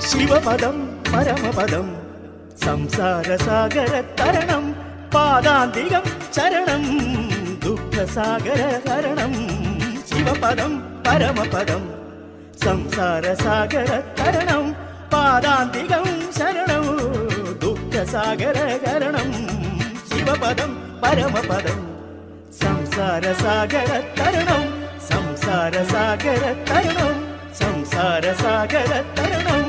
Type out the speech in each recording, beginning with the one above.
ശിവപദം പരമപദം സംസാരസാഗര തരണം പാദാന്തികം ചരണം ദുഃഖസാഗര ഹരണം ശിവപദം പരമപദം സംസാരസാഗര തരണം പാദാന്തികം ശരണം ദുഃഖസാഗര ഹരണം ശിവപദം പരമപദം സംസാരസാഗര തരണം സംസാരസാഗര തരണം സംസാരസാഗര തരണം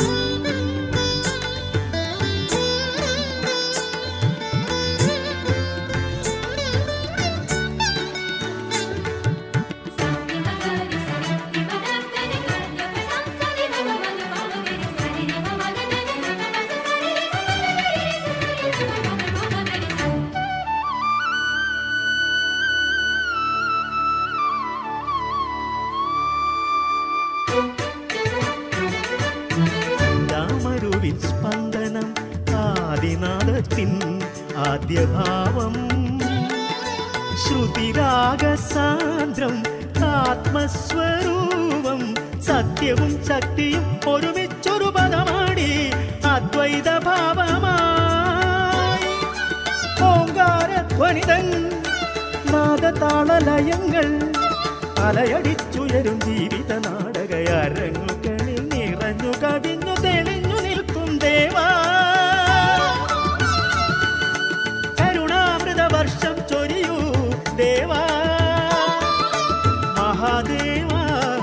രാമരുവിൻ സ്പന്ദനം ആദിനാദത്തിൻ ആദ്യഭാവം ശ്രുതിരാഗസാന്ദ്രം ആത്മസ്വരൂപം സത്യവും ശക്തിയും ഒരുമിച്ചൊരു പദമാടി അദ്വൈത ഭാവമായി ഓങ്കാരധ്വനിതൻ നാദതാളലയങ്ങൾ അലയടിച്ചുയരും ജീവിത നാടകയരങ്ങുകളിൽ നിറഞ്ഞു കവിഞ്ഞു തെളിഞ്ഞു നിൽക്കും ദേവാ കരുണാമൃത വർഷം ചൊരിയൂ ദേവാ മഹാദേവ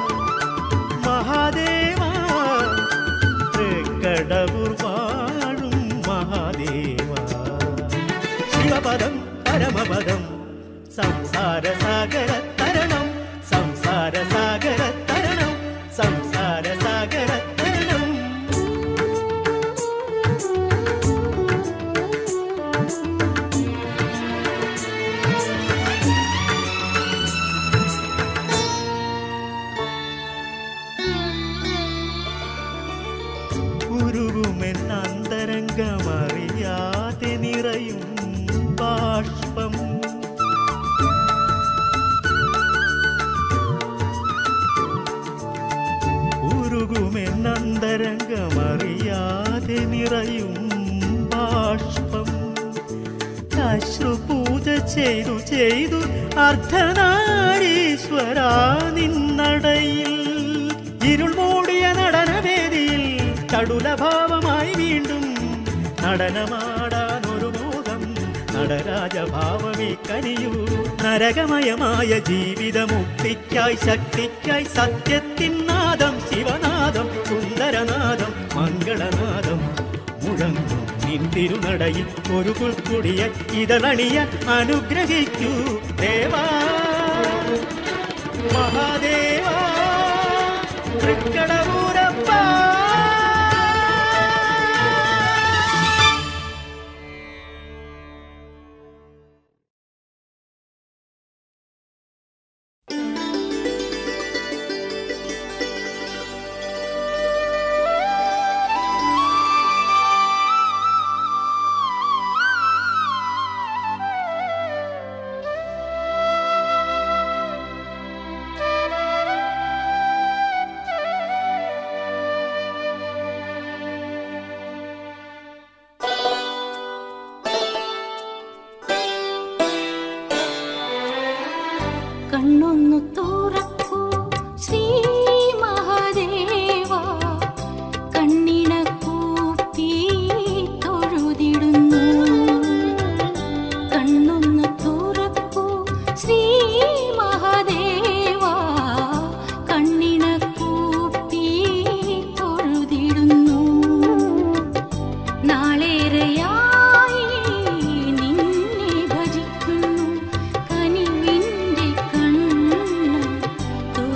മഹാദേവ തൃക്കടവൂർ വാഴും മഹാദേവ ശിവപദം പരമപദം സംസാരസാഗര തരണം സംസാരസാഗര തരണം സംസാരസാഗര തരണം ഉരുകുമെന്നന്തരംഗമറിയാതെ നിറയും ബാഷ്പം ഉരുകുമെന്നന്തരംഗമറിയാതെ നിറയും ബാഷ്പം അശ്രുപൂജ ചെയ്തു ചെയ്തു അർദ്ധനാരീശ്വര നിന്നടയിൽ ഇരുൾ മൂടിയ നടനവേദിയിൽ കടുലഭാവമായി വീണ്ടും നടനമാടാൻ ഒരു മോഹം നടരാജഭാവമേ കനിയൂ നരകമയമായ ജീവിതമുക്തിക്കായി ശക്തിക്കായി സത്യത്തിൻ നാദം ശിവനാദം സുന്ദരനാദം മംഗളനാദം മുഴങ്ങും നിൻ തിരുനടയിൽ ഒരു പുൽക്കുടിയ ഇതളണിയ അനുഗ്രഹിക്കൂ ദേവാ മഹാദേവാ തൃക്കടവൂരപ്പ കണ്ണൊന്നു തുറക്കൂ ശ്രീ മഹാദേവ കണ്ണിണ കൂപ്പി തൊഴുതിടുന്നു കണ്ണൊന്നു തുറക്കൂ ശ്രീ മഹാദേവ കണ്ണിണ കൂപ്പി തൊഴുതിടുന്നു നാളേറെയായി നിന്നെ ഭജിക്കുന്നു കനിവിൻ്റെ കണ്ണ്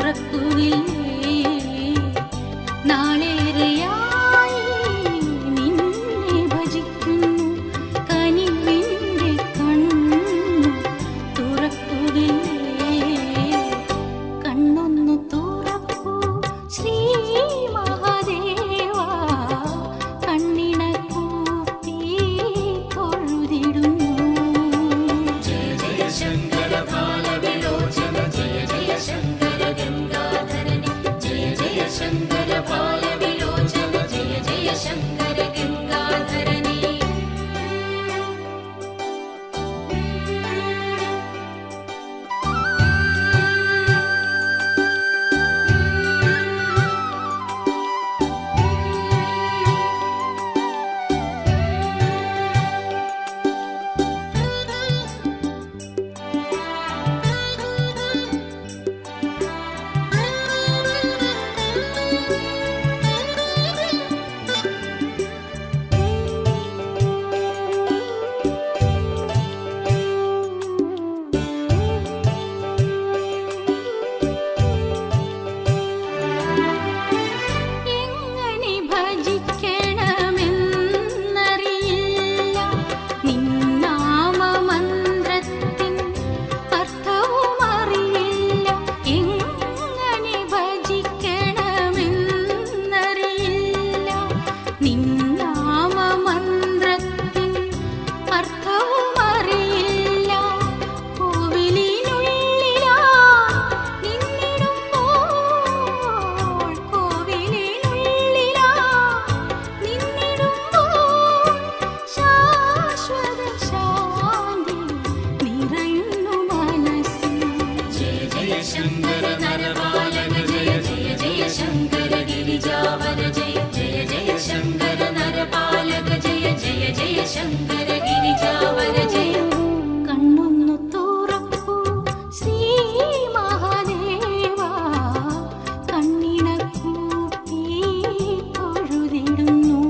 ശങ്കര നരപാലക ജയ ജയ ജയ ശങ്കര ഗിരിജാവര ജയ ജയ ജയ ശങ്കര നരപാലക ജയ ജയ ജയ ശങ്കര ഗിരിജാവര ജയ കണ്ണൊന്നു തുറക്കൂ ശ്രീ മഹാദേവ കണ്ണിണ കൂപ്പി തൊഴുതിടുന്നു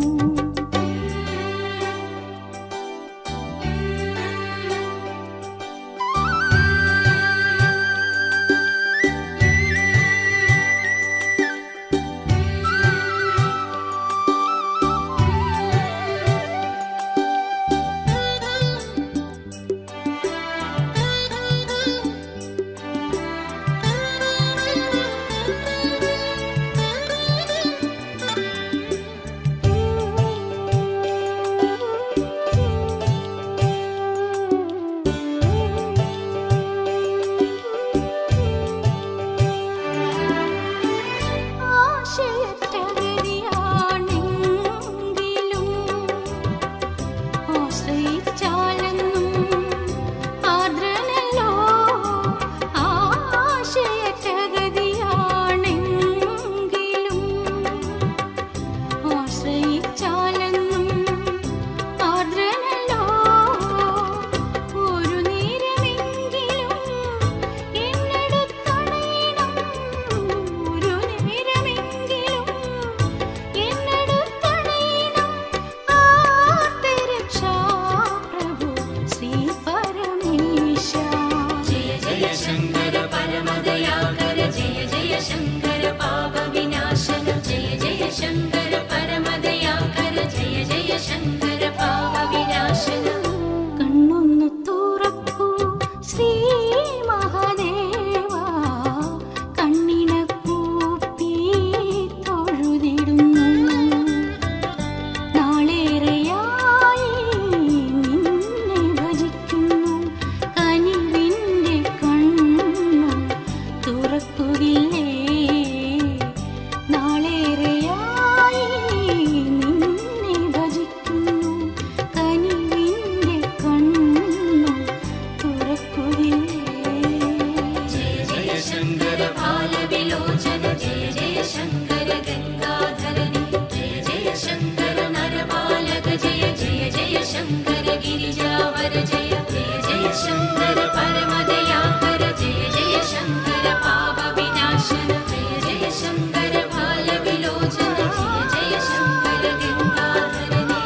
ആശയറ്റഗതിയാണെങ്കിലും ആശ്രയിച്ചാലെന്നും ആർദ്രനല്ലോ ആശയറ്റഗതിയാണെങ്കിലും ആശ്രയിച്ചാലെന്നും ആർദ്രനല്ലോ ഒരു നേരമെങ്കിലും എന്നടുത്തണയണം ഒരു നേരമെങ്കിലും എന്നടുത്തണയണം ആർത്തരക്ഷാ പ്രഭു ശ്രീ പരമേശ ജയ ജയ ശങ്കര പരമദയാകര ജയ ജയ ശങ്കര പാപവിനാശന ജയ ജയ ശങ്കര പരമദയാകര ജയ ജയ ശങ്കര പാപവിനാശന കണ്ണൊന്നു തുറക്കൂ ശ്രീ മഹാദേവ കണ്ണിണ കൂപ്പി തൊഴുതിടുന്നു നാളേറെയായി നിന്നെ ഭജിക്കുന്നു കനിവിൻ്റെ കണ്ണു തുറക്കുകില്ലേ നാളേറെയായി നിന്നെ ഭജിക്കുന്നു കനിവിൻ്റെ കണ്ണു തുറക്കുകില്ലേ ജയ ജയ ശങ്കര ബാലവിലോചന ജയ ജയ ശങ്കര ഗംഗാധരനി ജയ ജയ ശങ്കര നരപാലക ജയ ജയ ജയ ശങ്കര ഗിരിജാവര ജയ ജയ ജയ ശങ്കര പരമദയാകര ജയ ജയ ശങ്കര പാപവിനാശന ജയ ജയ ശങ്കര ബാലവിലോചന ജയ ജയ ശങ്കര ഗംഗാധരനി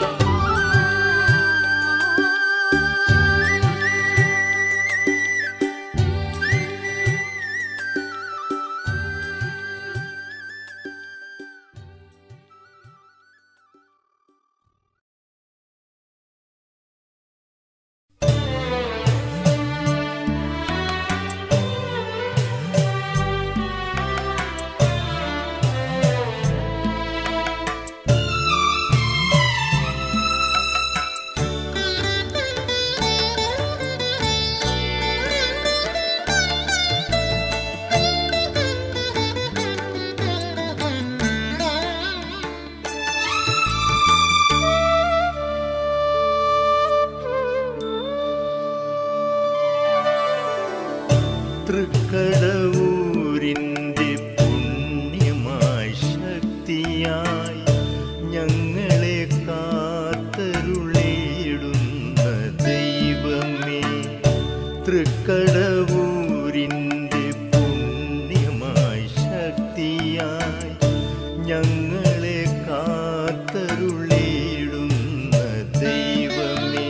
തൃക്കടവൂരിൻ്റെ പുണ്യമായി ശക്തിയായി ഞങ്ങളെ കാത്തരുളിയിടുന്ന ദൈവമേ തൃക്കടവൂരിൻ്റെ പുണ്യമായി ശക്തിയായി ഞങ്ങളെ കാത്തരുളിയിടുന്ന ദൈവമേ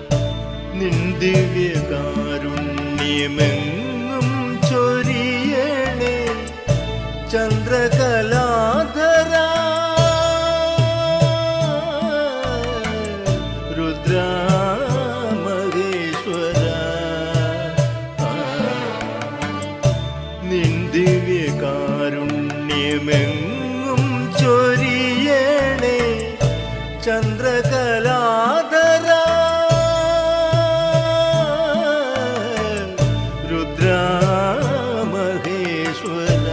നിന്ദിവ്യകാരുണ്യമെങ്ങും ചൊരിയണേ ചന്ദ്രകലാധര രുദ്രാമഹേശ്വര നിന്ദിവ്യകാരുണ്യമെങ്ങും ചൊരിയണേ ചന്ദ്രകലാധര രുദ്രാമഹേശ്വര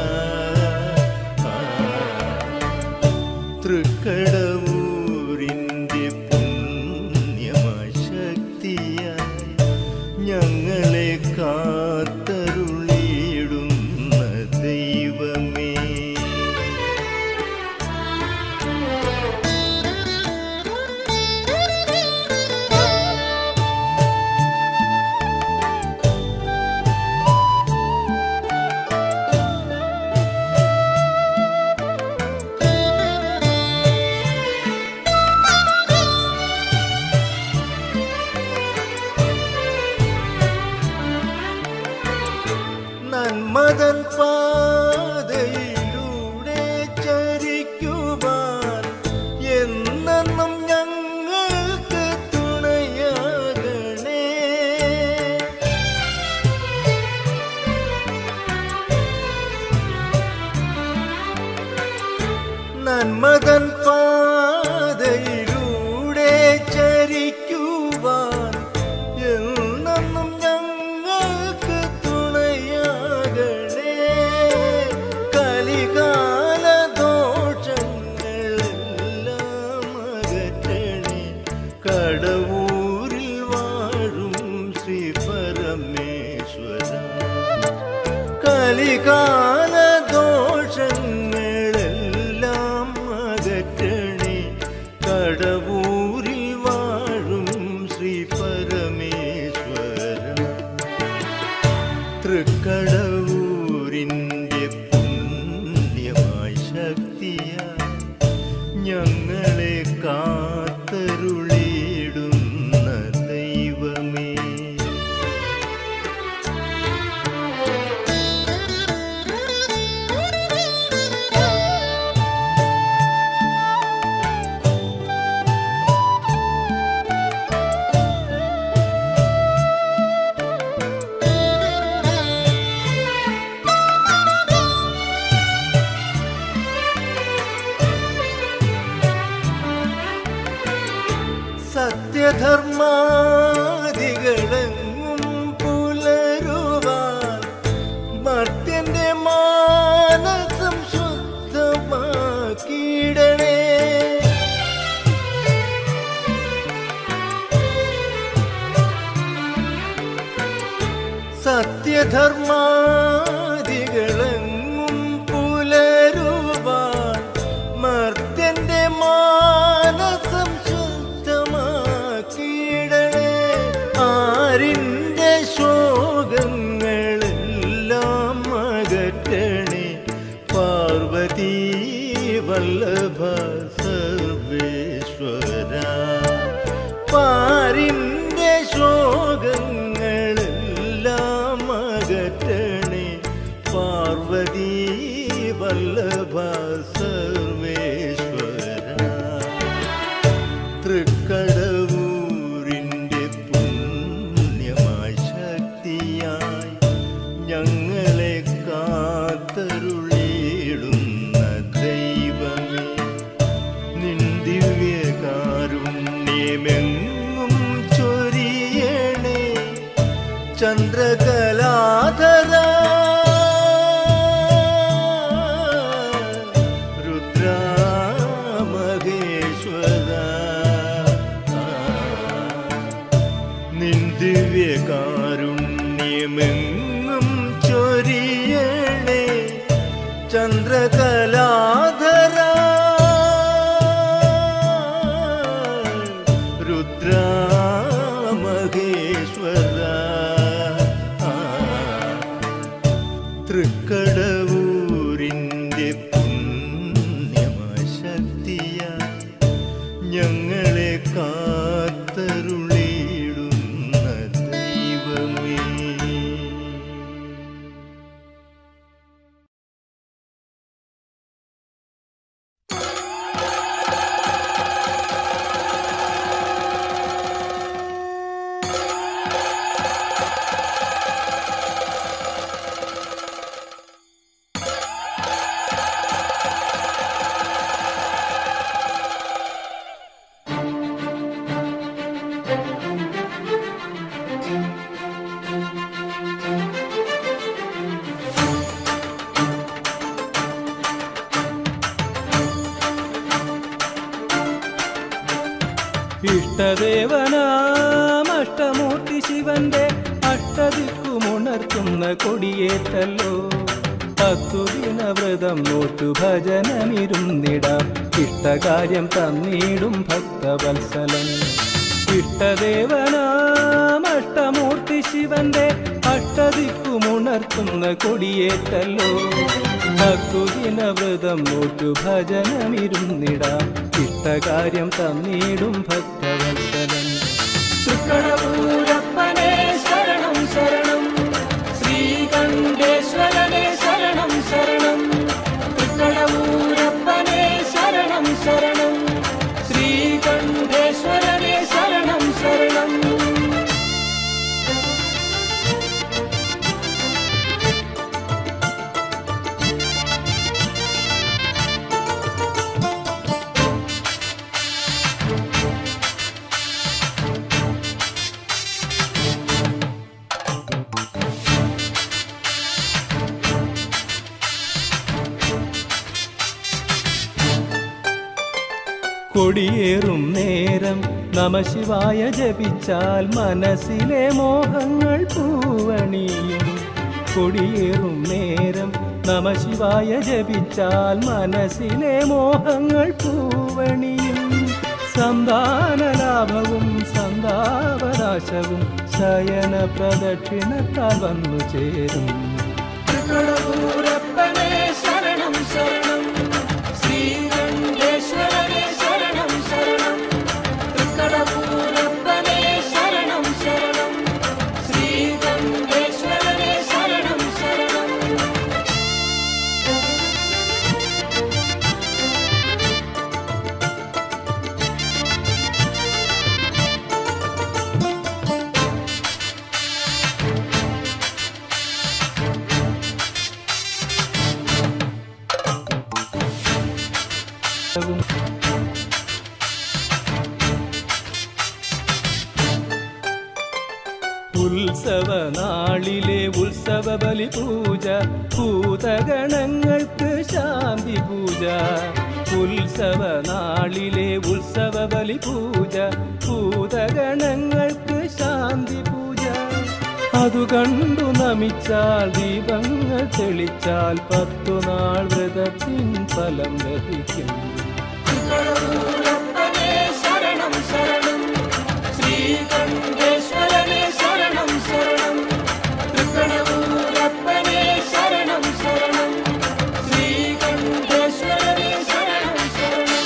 തൃക്കടവൂരിൻ്റെ പുണ്യമായി ശക്തിയായി ഞങ്ങളെ കാത്തരുളിയിടുന്ന നന്മതൻ പാതയിലൂടെ ചരിക്കുവാൻ എന്നെന്നും ഞങ്ങൾക്ക് തുണയാകണേ നന്മതൻ പാതയിലൂടെ ചരിക്കുവാൻ എന്നെന്നും ഞങ്ങൾക്ക് തുണയാകണേ കലികാല ദോഷങ്ങളെല്ലാം അകറ്റണേ കടവൂരിൽ വാഴും ശ്രീ പരമേശ്വര കലികാല ദോഷങ്ങളെല്ലാം അകറ്റണേ കടവൂരിൽ വാഴും ശ്രീ പരമേശ്വര തൃക്കടവൂരിൻ്റെ പുണ്യമായ ശക്തിയ ഞങ്ങളെ കാത്തരുളിയിടുന്ന ദൈവമേ സത്യധർമാദികളെങ്ങും പുലരുവാൻ മർത്യന്റെ മാനസം ശുദ്ധമാക്കിയിടണേ സത്യധർമാദികളെങ്ങും പുലരുവാൻ മർത്യന്റെ മാനസം ശുദ്ധമാക്കിയിടണേ ആരിൻ്റെ ശോകങ്ങളെല്ലാം അകറ്റണേ പാർവതീ വല്ലഭ സർവേശ്വര പാരിൻ്റെ ശോകങ്ങളെല്ലാം അകറ്റണേ പാർവതീ വല്ലഭ സർവേശ്വര തൃക്കടവൂരിൻ്റെ പുണ്യമായ ശക്തിയായി ഞങ്ങളെ കാത്തരുളിയിടുന്ന ദൈവമേ നിൻ ദിവ്യകാരുണ്യമെങ്ങും ചൊരിയണേ ചന്ദ്രകലാധര രുദ്രാമഹേശ്വര നിൻ ദിവ്യകാരുണ്യമെങ്ങും ചൊരിയണേ ചന്ദ്രകലാധര രുദ്രാമഹേശ്വര തൃക്കടവൂരിൻ്റെ പുണ്യമായ ശക്തിയ ഞങ്ങളെ കാത്തരുളിയിടുന്ന ദൈവമേ ഇഷ്ടദേവനാം അഷ്ടമൂർത്തി ശിവന്റെ അഷ്ടദിക്കുമുണർത്തുന്ന കൊടിയേറ്റല്ലോ പത്തു ദിനവ്രതം നോറ്റു ഭജനമിരുന്നിടാം ഇഷ്ടകാര്യം തന്നിടും ഭക്തവത്സലൻ ഇഷ്ടദേവനാം അഷ്ടമൂർത്തി ശിവന്റെ അഷ്ടദിക്കുമുണർത്തുന്ന കൊടിയേറ്റല്ലോ പത്തു ദിനവ്രതം നോറ്റു ഭജനമിരുന്നിടാം ഇഷ്ടകാര്യം തന്നിടും ഭക്തവത്സലൻ തൃക്കടപൂരപ്പനേ ശരണം ശരണം ശ്രീകണ്ഠേശ്വര കൊടിയേറും നേരം നമശിവായ ജപിച്ചാൽ മനസ്സിലെ മോഹങ്ങൾ പൂവണിയും കൊടിയേറും നേരം നമശിവായ ജപിച്ചാൽ മനസ്സിലെ മോഹങ്ങൾ പൂവണിയും സന്താന ലാഭവും സന്താപനാശവും ശയന പ്രദക്ഷിണത്താൽ വന്നു ചേരും തൃക്കടവൂരപ്പനേ ശരണം ശരണം ശ്രീകണ്ഠേശ്വരനേ ശരണം ശരണം തൃക്കടവൂരപ്പനേ ശരണം ശരണം ശ്രീകണ്ഠേശ്വരനേ ശരണം ശരണം ഉത്സവ നാളിലെ ഉത്സവ ബലി പൂജ ഭൂതഗണങ്ങൾക്ക് ശാന്തി പൂജ ഉത്സവ നാളിലെ ഉത്സവ ബലി പൂജ ഭൂതഗണങ്ങൾക്ക് ശാന്തി പൂജ അതു കണ്ടു നമിച്ചാൽ ദീപങ്ങൾ തെളിച്ചാൽ പത്തു നാൾ വ്രതത്തിൻ ഫലം ലഭിക്കും തൃക്കടവൂരപ്പനേ ശരണം ശരണം ശ്രീകണ്ഠേശ്വരനേ ശരണം ശരണം തൃക്കടവൂരപ്പനേ ശരണം ശരണം ശ്രീകണ്ഠേശ്വരനേ ശരണം ശരണം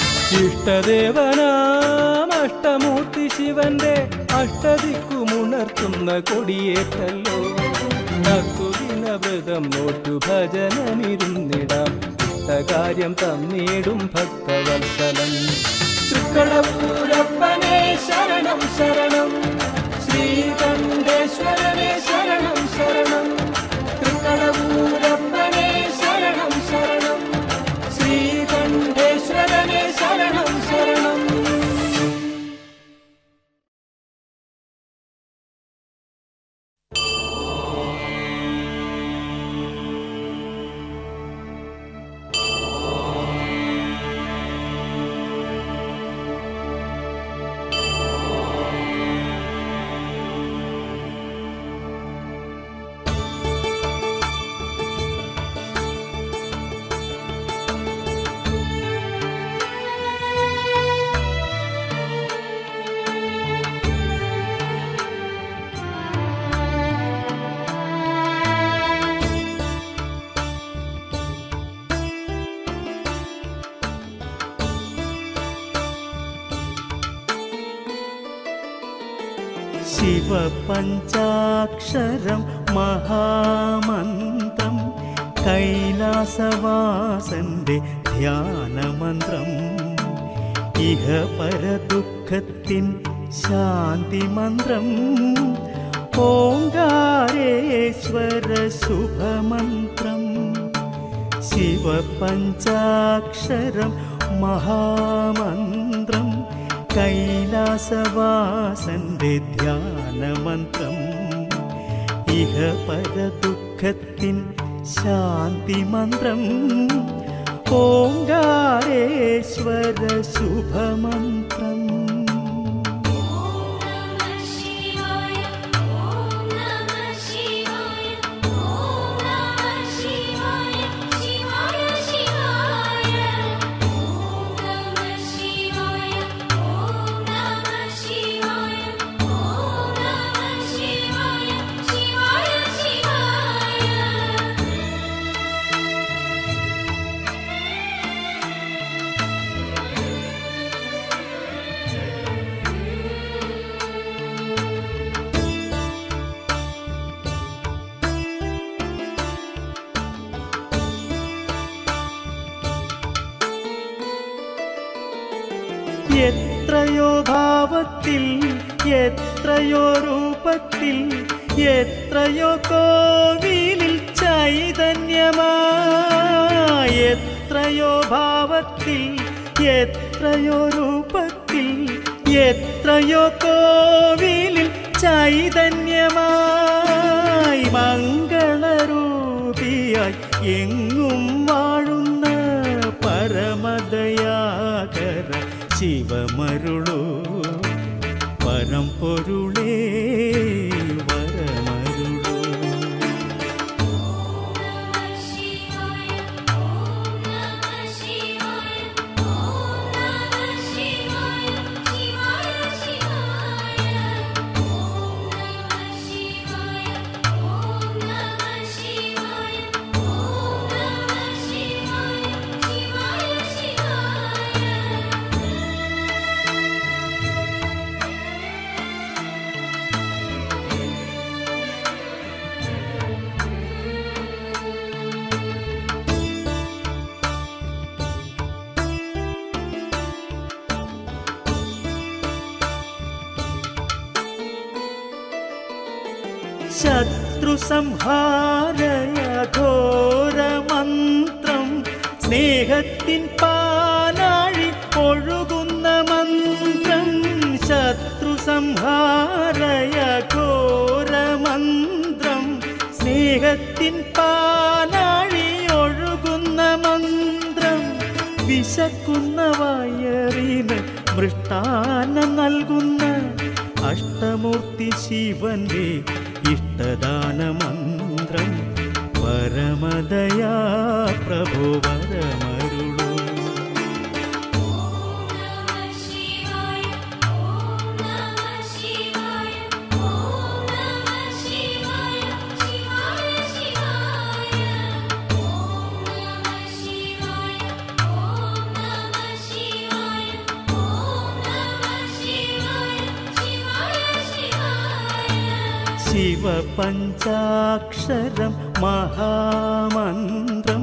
ഇഷ്ടദേവനാം അഷ്ടമൂർത്തി ശിവന്റെ അഷ്ടദിക്കുമുണർത്തുന്ന കൊടിയേറ്റല്ലോ നക്കുദിന വ്രതം നോട്ടു ഭജനമിരുന്നിടാം ഇഷ്ടകാര്യം തന്നീടും ഭക്തവത്സലം തൃക്കടവൂരപ്പനേ ശരണം ശരണം ശ്രീകണ്ഠേശ്വരനേ ശരണം ശരണം തൃക്കടവൂരപ്പനേ ശരണം ശരണം ശ്രീകണ്ഠേശ്വരനേ ശരണം ശരണം ശിവപഞ്ചാക്ഷരം മഹാമന്ത്രം കൈലാസവാസന്റെ ധ്യാനമന്ത്രം ഇഹ പരദുഃഖത്തിൻ ശാന്തി മന്ത്രം ഓങ്കാരേശ്വര ശുഭമന്ത്രം ശിവപഞ്ചാക്ഷരം മഹാമന്ത്രം കൈലാസവാസന്റെ ധ്യാനമന്ത്രം ഇഹ പരദുഃഖത്തിൻ ശാന്തി മന്ത്രം ഓങ്കാരേശ്വര ശുഭമന്ത്രം ശിവായ ഓം നമഃ ശിവായ ഓം നമഃ ശിവായ ശിവായ ശിവായ ഓം നമഃ ശിവായ ഓം നമഃ ശിവായ ഓം നമഃ ശിവായ ശിവായ ശിവായ എത്രയോ ഭാവത്തിൽ എത്രയോ രൂപത്തിൽ എത്രയോ കോവിലിൽ ചൈതന്യമായി എത്രയോ ഭാവത്തിൽ എത്രയോ രൂപത്തിൽ എത്രയോ കോവിലിൽ ചൈതന്യമായി മംഗളരൂപിയായി എങ്ങും വാഴുന്ന പരമദയാകര ശിവമരുളൂ പരമ്പൊരുളേ വരമരുളൂ ശിവായ ഓം നമഃ ശിവായ ഓം നമഃ ശിവായ ശിവായ ശിവായ ഓം നമഃ ശിവായ ഓം നമഃ ശിവായ ഓം നമഃ ശിവായ ശിവായ ശിവായ ശത്രുസംഹാരയഘോരമന്ത്രം സ്നേഹത്തിൻ പാലാഴി ഒഴുകുന്ന മന്ത്രം ശത്രുസംഹാരയഘോരമന്ത്രം സ്നേഹത്തിൻ പാലാഴി ഒഴുകുന്ന മന്ത്രം വിശക്കുന്ന വയറിന് മൃഷ്ടാന്നം നൽകുന്ന അഷ്ടമൂർത്തി ശിവന്റെ ഇഷ്ടദാന മന്ത്രം പരമദയാ പ്രഭു വരമരുളൂ ഓം നമഃ ശിവായ ഓം നമഃ ശിവായ ഓം നമഃ ശിവായ ശിവായ ശിവായ ഓം നമഃ ശിവായ ഓം നമഃ ശിവായ ഓം നമഃ ശിവായ ശിവായ ശിവായ ശിവപഞ്ചാക്ഷരം മഹാമന്ത്രം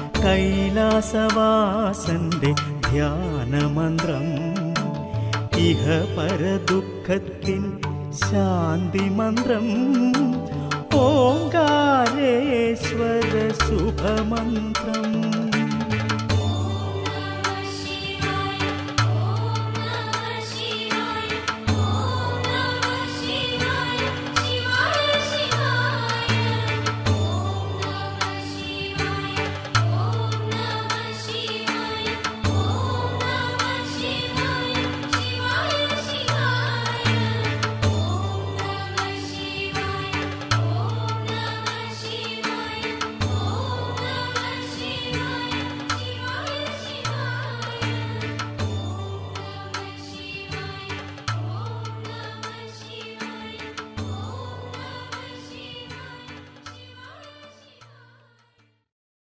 കൈലാസവാസന്റെ ധ്യാനമന്ത്രം ഇഹ പരദുഃഖത്തിൻ ശാന്തി മന്ത്രം ഓങ്കാരേശ്വര ശുഭമന്ത്രം ഓം നമഃ ശിവായ ഓം നമഃ ശിവായ ഓം നമഃ ശിവായ ശിവായ ശിവായ ഓം നമഃ ശിവായ ഓം നമഃ ശിവായ ഓം നമഃ ശിവായ ശിവായ ശിവായ ഓം നമഃ ശിവായ ഓം നമഃ ശിവായ ഓം നമഃ ശിവായ ശിവായ ശിവായ ഓം നമഃ ശിവായ ഓം നമഃ ശിവായ ഓം നമഃ ശിവായ ശിവായ ശിവായ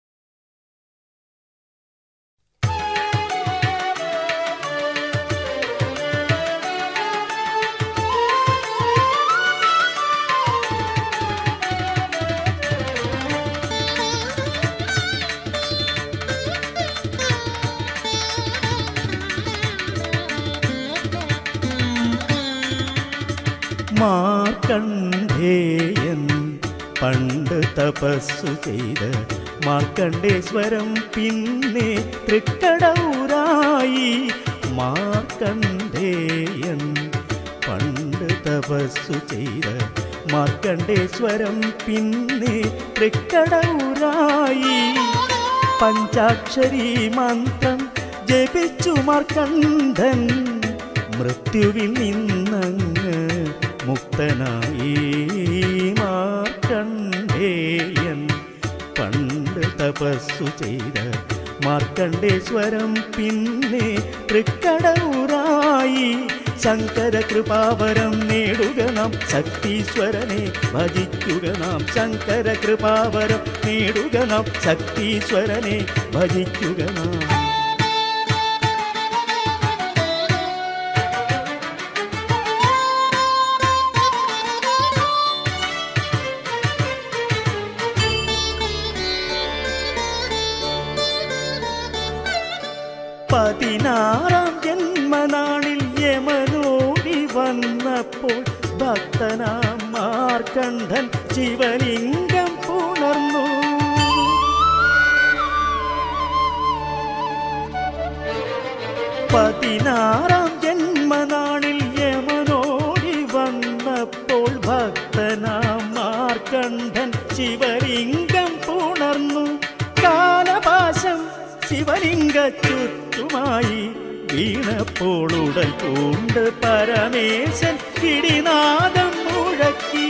മാർക്കണ്ഡേയൻ പണ്ട് തപസ്സു ചെയ്ത് മാർക്കണ്ഡേശ്വരം പിന്നെ തൃക്കടൗരായി മാർക്കണ്ഡേയൻ പണ്ട് തപസ്സു ചെയ്ത് മാർക്കണ്ഡേശ്വരം പിന്നെ തൃക്കടൗരായി പഞ്ചാക്ഷരി മന്ത്രം ജപിച്ചു മാർക്കണ്ഠൻ മൃത്യുവിൽ നിന്നങ്ങ് മുക്തനായി മാർക്കണ്ഡേയൻ പണ്ട് തപസ്സു ചെയ്ത മാർക്കണ്ഡേശ്വരം പിന്നെ തൃക്കടൗറായി ശങ്കര കൃപാവരം നേടുക നാം ശക്തീശ്വരനെ ഭജിക്കുക നാം ശങ്കര കൃപാവരം നേടുക നാം ശക്തീശ്വരനെ ഭജിക്കുക നാം പതിനാറാം ജന്മനാളിൽ യമനോടി വന്നപ്പോൾ ഭക്തനാം മാർക്കണ്ഠൻ ശിവലിംഗം പുണർന്നു പതിനാറാം ജന്മനാളിൽ യമനോടി വന്നപ്പോൾ ഭക്തനാം മാർക്കണ്ഠൻ ശിവലിംഗം പുണർന്നു കാലപാശം ശിവലിംഗ ചുറ്റുമായി വീണപ്പോൾ ഉടൽ പൂണ്ട് പരമേശൻ കിടിനാദം മുഴക്കി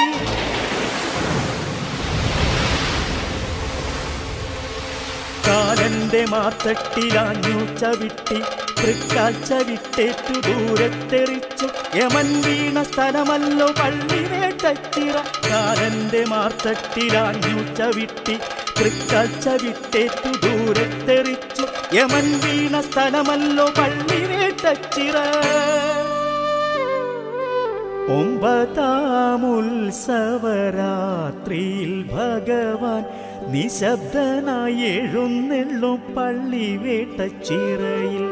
കാലന്റെ മാത്തട്ടിലാഞ്ഞു ചവിട്ടി തൃക്കാൽ ചവിട്ടേറ്റു ദൂരത്തെറിച്ചു യമൻ വീണ സ്ഥലമല്ലോ പള്ളി വേട്ടച്ചിറ കാലന്റെ മാർത്തട്ടിലാഞ്ഞു ചവിട്ടി തൃക്കാൽ ചവിട്ടേറ്റു ദൂരത്തെറിച്ചു യമൻ വീണ സ്ഥലമല്ലോ പള്ളി വേട്ടച്ചിറ ഒമ്പതാമുത്സവരാത്രിയിൽ ഭഗവാൻ നിശബ്ദനായി എഴുന്നെള്ളും പള്ളി വേട്ടച്ചിറയിൽ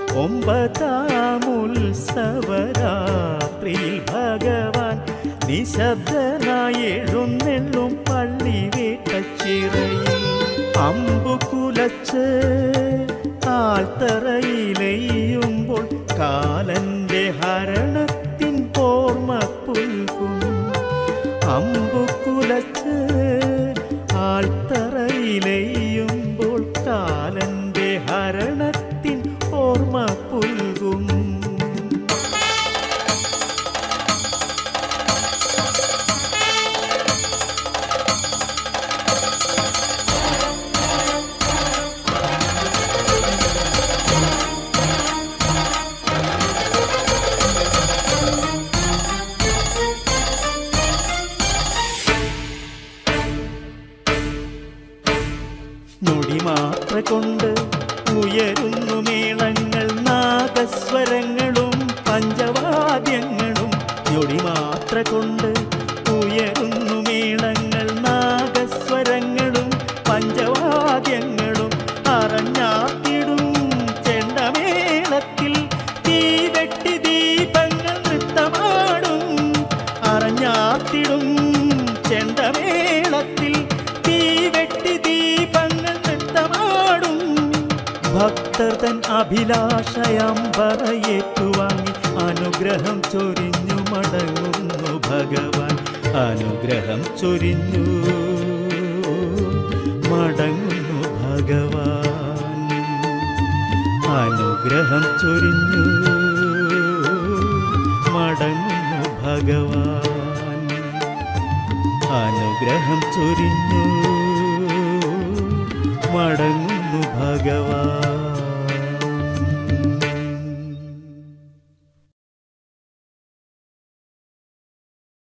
ഒമ്പതാമുത്സവരാത്രിയിൽ ഭഗവാൻ നിശബ്ദനായി എഴുന്നെള്ളും പള്ളി വേട്ടച്ചിറയിൽ അമ്പു കുലച്ച് ആൽത്തറയിലെയ്യുമ്പോൾ കാലന്റെ ഹരണത്തിൻ ഓർമ്മ പുൽകും അമ്പു കുലച്ച് ആൽത്തറയിലെയ്യുമ്പോൾ കാലന്റെ ഹരണത്തിൻ ഓർമ്മ പുൽകും ഞൊടി മാത്ര കൊണ്ട് ഉയരുന്നു മേളങ്ങൾ നാദസ്വരങ്ങളും പഞ്ചവാദ്യങ്ങളും ഞൊടി മാത്ര കൊണ്ട് ഉയരുന്നു മേളങ്ങൾ നാദസ്വരങ്ങളും പഞ്ചവാദ്യങ്ങളും അറിഞ്ഞാത്തിടും ചെണ്ടമേളത്തിൽ തീവെട്ടി ദീപങ്ങൾ നൃത്തമാടും അറിഞ്ഞാത്തിടും ചെണ്ടമേളത്തിൽ തീവെട്ടി ദീപങ്ങൾ നൃത്തമാടും ഭക്തർ തൻ അഭിലാഷയമ്പറയേറ്റുവാങ്ങി അനുഗ്രഹം ചൊരിഞ്ഞു മടങ്ങുന്നു ഭഗവാൻ അനുഗ്രഹം ചൊരിഞ്ഞു മടങ്ങുന്നു ഭഗവാൻ അനുഗ്രഹം ചൊരിഞ്ഞു മടങ്ങുന്നു ഭഗവാൻ അനുഗ്രഹം ചൊരിഞ്ഞു മടങ്ങുന്നു ഭഗവാൻ